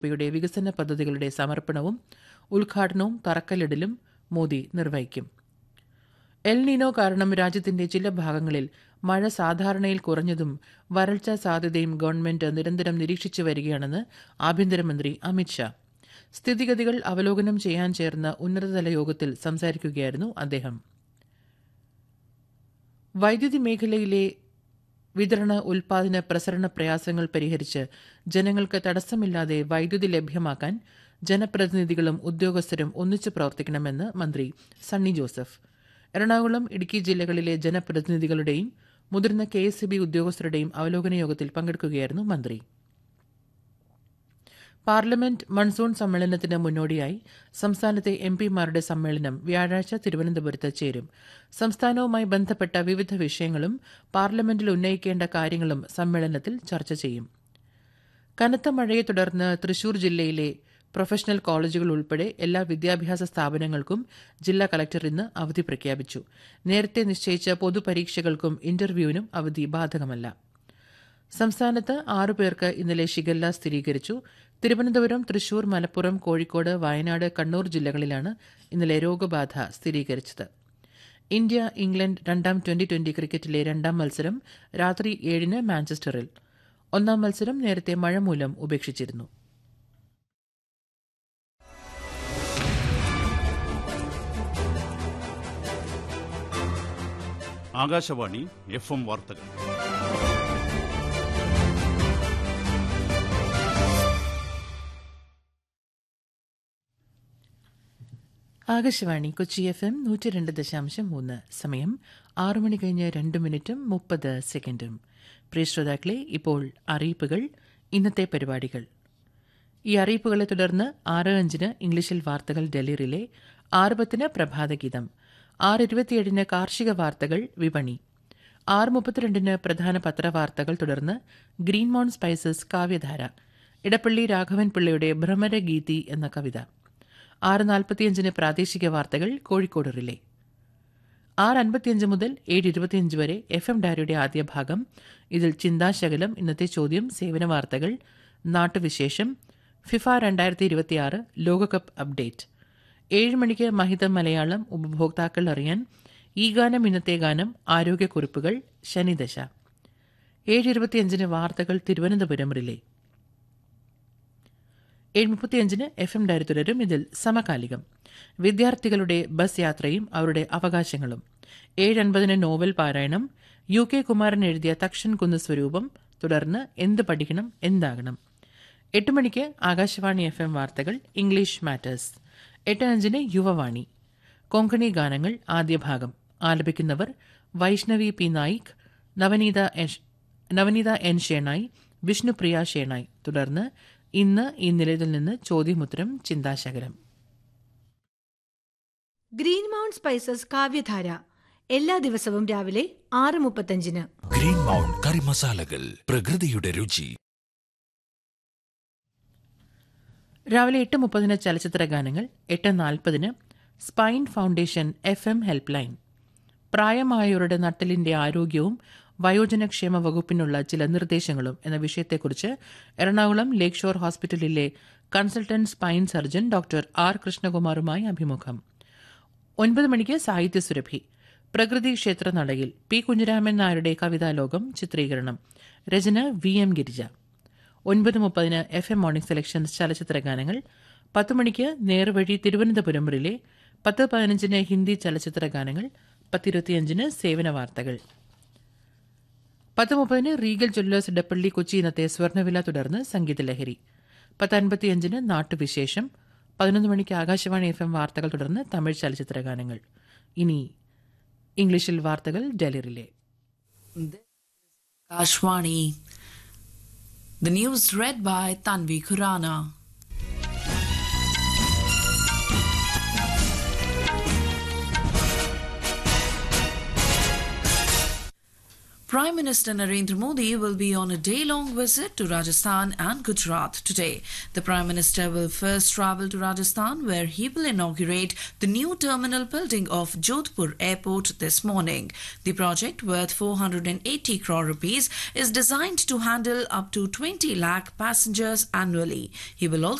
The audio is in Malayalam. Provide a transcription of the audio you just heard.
യുടെ വികസന പദ്ധതികളുടെ സമർപ്പണവും ഉദ്ഘാടനവും തറക്കല്ലിടലും മോദി നിർവഹിക്കും എൽ നീനോ കാരണം രാജ്യത്തിന്റെ ചില ഭാഗങ്ങളിൽ മഴ സാധാരണയിൽ കുറഞ്ഞതും വരൾച്ച സാധ്യതയും ഗവൺമെന്റ് നിരന്തരം നിരീക്ഷിച്ചു വരികയാണെന്ന് ആഭ്യന്തരമന്ത്രി അമിത്ഷാ സ്ഥിതിഗതികൾ അവലോകനം ചെയ്യാൻ ചേർന്ന ഉന്നതതല യോഗത്തിൽ സംസാരിക്കുകയായിരുന്നു അദ്ദേഹം വൈദ്യുതി മേഖലയിലെ വിതരണ ഉൽപാദന പ്രസരണ പ്രയാസങ്ങൾ പരിഹരിച്ച് ജനങ്ങൾക്ക് തടസ്സമില്ലാതെ വൈദ്യുതി ലഭ്യമാക്കാൻ ജനപ്രതിനിധികളും ഉദ്യോഗസ്ഥരും ഒന്നിച്ചു പ്രവർത്തിക്കണമെന്ന് മന്ത്രി സണ്ണി ജോസഫ് എറണാകുളം ഇടുക്കി ജില്ലകളിലെ ജനപ്രതിനിധികളുടെയും മുതിർന്ന കെ എസ് ബി ഉദ്യോഗസ്ഥരുടെയും അവലോകന യോഗത്തിൽ പങ്കെടുക്കുകയായിരുന്നു മന്ത്രി പാർലമെന്റ് മൺസൂൺ സമ്മേളനത്തിന് മുന്നോടിയായി സംസ്ഥാനത്തെ എം പിമാരുടെ സമ്മേളനം വ്യാഴാഴ്ച തിരുവനന്തപുരത്ത് ചേരും സംസ്ഥാനവുമായി ബന്ധപ്പെട്ട വിവിധ വിഷയങ്ങളും പാർലമെന്റിൽ ഉന്നയിക്കേണ്ട കാര്യങ്ങളും സമ്മേളനത്തിൽ ചർച്ച ചെയ്യും കനത്ത മഴയെ തുടർന്ന് തൃശൂർ ജില്ലയിലെ പ്രൊഫഷണൽ കോളേജുകൾ ഉൾപ്പെടെ എല്ലാ വിദ്യാഭ്യാസ സ്ഥാപനങ്ങൾക്കും ജില്ലാ കളക്ടർ ഇന്ന് അവധി പ്രഖ്യാപിച്ചു നേരത്തെ നിശ്ചയിച്ച പൊതുപരീക്ഷകൾക്കും ഇന്റർവ്യൂവിനും അവധി ബാധകമല്ല സംസ്ഥാനത്ത് ആറു പേർക്ക് ഇന്നലെ ഷിഗല്ല സ്ഥിരീകരിച്ചു തിരുവനന്തപുരം തൃശൂർ മലപ്പുറം കോഴിക്കോട് വയനാട് കണ്ണൂർ ജില്ലകളിലാണ് ഇന്നലെ രോഗബാധ സ്ഥിരീകരിച്ചത് ഇന്ത്യ ഇംഗ്ലണ്ട് രണ്ടാം ട്വന്റി ട്വന്റി ക്രിക്കറ്റിലെ രണ്ടാം മത്സരം രാത്രി ഏഴിന് മാഞ്ചസ്റ്ററിൽ ഒന്നാം മത്സരം നേരത്തെ മഴ മൂലം ഉപേക്ഷിച്ചിരുന്നു ആകാശവാണി എഫ് എം വാർത്തകൾ ആകാശവാണി കൊച്ചി എഫ് എം നൂറ്റി രണ്ട് ദശാംശം മൂന്ന് സമയം ആറു മണി കഴിഞ്ഞ് രണ്ട് മിനിറ്റും മുപ്പത് സെക്കൻഡും പ്രിയ ശ്രോതാക്കളെ ഇപ്പോൾ അറിയിപ്പുകൾ ഇന്നത്തെ പരിപാടികൾ ഈ അറിയിപ്പുകളെ തുടർന്ന് ആറ് അഞ്ചിന് ഇംഗ്ലീഷിൽ വാർത്തകൾ ഡൽഹി റിലേ ആറ് പത്തിന് പ്രഭാതഗീതം ആറ് ഇരുപത്തിയേഴിന് കാർഷിക വാർത്തകൾ വിപണി ആറ് മുപ്പത്തിരണ്ടിന് പ്രധാന പത്രവാർത്തകൾ തുടർന്ന് ഗ്രീൻ മൗൺ സ്പൈസസ് കാവ്യധാര ഇടപ്പള്ളി രാഘവൻ പിള്ളയുടെ ഭ്രമരഗീതി എന്ന കവിത ആറ് നാൽപ്പത്തിയഞ്ചിന് പ്രാദേശിക വാർത്തകൾ കോഴിക്കോട് റിലേ ആറ് അൻപത്തിയഞ്ച് മുതൽ ഏഴ് ഇരുപത്തിയഞ്ച് വരെ എഫ് എം ഡയറിയുടെ ആദ്യ ഭാഗം ഇതിൽ ചിന്താശകലം ഇന്നത്തെ ചോദ്യം സേവന വാർത്തകൾ നാട്ടുവിശേഷം ഫിഫ രണ്ടായിരത്തി ഇരുപത്തിയാറ് ലോകകപ്പ് അപ്ഡേറ്റ് ഏഴ് മണിക്ക് മഹിതം മലയാളം ഉപഭോക്താക്കൾ അറിയാൻ ഈ ഗാനം ഇന്നത്തെ ഗാനം ആരോഗ്യക്കുറിപ്പുകൾ ശനിദശ ഏഴ് ഇരുപത്തിയഞ്ചിന് വാർത്തകൾ തിരുവനന്തപുരം റിലേ ഏഴ് മുപ്പത്തിയഞ്ചിന് എഫ് എം ഡയറി തുടരും ഇതിൽ സമകാലികം വിദ്യാർത്ഥികളുടെ ബസ് യാത്രയും അവരുടെ അവകാശങ്ങളും ഏഴ് അൻപതിന് നോവൽ പാരായണം യു കെ കുമാരൻ എഴുതിയ തക്ഷൻ കുന്ന് സ്വരൂപം തുടർന്ന് എന്ത് പഠിക്കണം എന്താകണം എട്ട് മണിക്ക് ആകാശവാണി എഫ് എം വാർത്തകൾ ഇംഗ്ലീഷ് മാറ്റേഴ്സ് എട്ട് അഞ്ചിന് യുവവാണി കൊങ്കണി ഗാനങ്ങൾ ആദ്യ ഭാഗം ആലപിക്കുന്നവർ Vaishnavi P Naik Navaneetha N- Navaneetha N Shenoy Vishnupriya Shenoy തുടർന്ന് ഇന്ന് ഈ നിലയത്തിൽ നിന്ന് ചോദ്യമുത്തരം ചിന്താശകലം ഗ്രീൻ മൗണ്ട് സ്പൈസസ് കാവ്യധാര എല്ലാ ദിവസവും രാവിലെ ആറ് മുപ്പത്തഞ്ചിന് ഗ്രീൻ മൗണ്ട് കറി മസാലകൾ പ്രകൃതിയുടെ രുചി രാവിലെ എട്ട് മുപ്പതിന് ചലച്ചിത്ര ഗാനങ്ങൾ എട്ട് നാൽപ്പതിന് spine foundation F M help line പ്രായമായവരുടെ നട്ടലിന്റെ ആരോഗ്യവും വയോജനക്ഷേമ വകുപ്പിനുള്ള ചില നിർദ്ദേശങ്ങളും എന്ന വിഷയത്തെക്കുറിച്ച് എറണാകുളം ലേക്ക് ഷോർ ഹോസ്പിറ്റലിലെ consultant spine surgeon doctor R കൃഷ്ണകുമാറുമായി അഭിമുഖം ഒൻപത് മണിക്ക് സാഹിത്യ സുരഭി പ്രകൃതി ക്ഷേത്ര നടയിൽ പി കുഞ്ഞിരാമൻ നായരുടെ കവിതാലോകം ചിത്രീകരണം രചന വി എം ഗിരിജ ഒൻപത് മുപ്പതിന് എഫ് എം മോർണിംഗ് സെലക്ഷൻസ് ചലച്ചിത്ര ഗാനങ്ങൾ പത്ത് മണിക്ക് നേർവഴി തിരുവനന്തപുരം റിലേ പത്ത് പതിനഞ്ചിന് ഹിന്ദി ചലച്ചിത്ര ഗാനങ്ങൾ പത്തിരുപത്തിയഞ്ചിന് സേവന വാർത്തകൾ പത്ത് മുപ്പതിന് റീഗൽ ജ്വല്ലേഴ്സ് ഇടപ്പള്ളി കൊച്ചി ഇന്നത്തെ സ്വർണ്ണവില തുടർന്ന് സംഗീതലഹരി പത്ത് അൻപത്തിയഞ്ചിന് നാട്ടുവിശേഷം പതിനൊന്ന് മണിക്ക് ആകാശവാണി എഫ് എം വാർത്തകൾ തുടർന്ന് തമിഴ് ചലച്ചിത്ര ഗാനങ്ങൾ ഇനി ഇംഗ്ലീഷിൽ വാർത്തകൾ ഡൽഹിയിലെ Kashwani. The news read by Tanvi Khurana. Prime Minister Narendra Modi will be on a day long visit to Rajasthan and Gujarat today. The Prime Minister will first travel to Rajasthan, where he will inaugurate the new terminal building of Jodhpur Airport this morning. The project, worth 480 crore rupees, is designed to handle up to 20 lakh passengers annually. He will also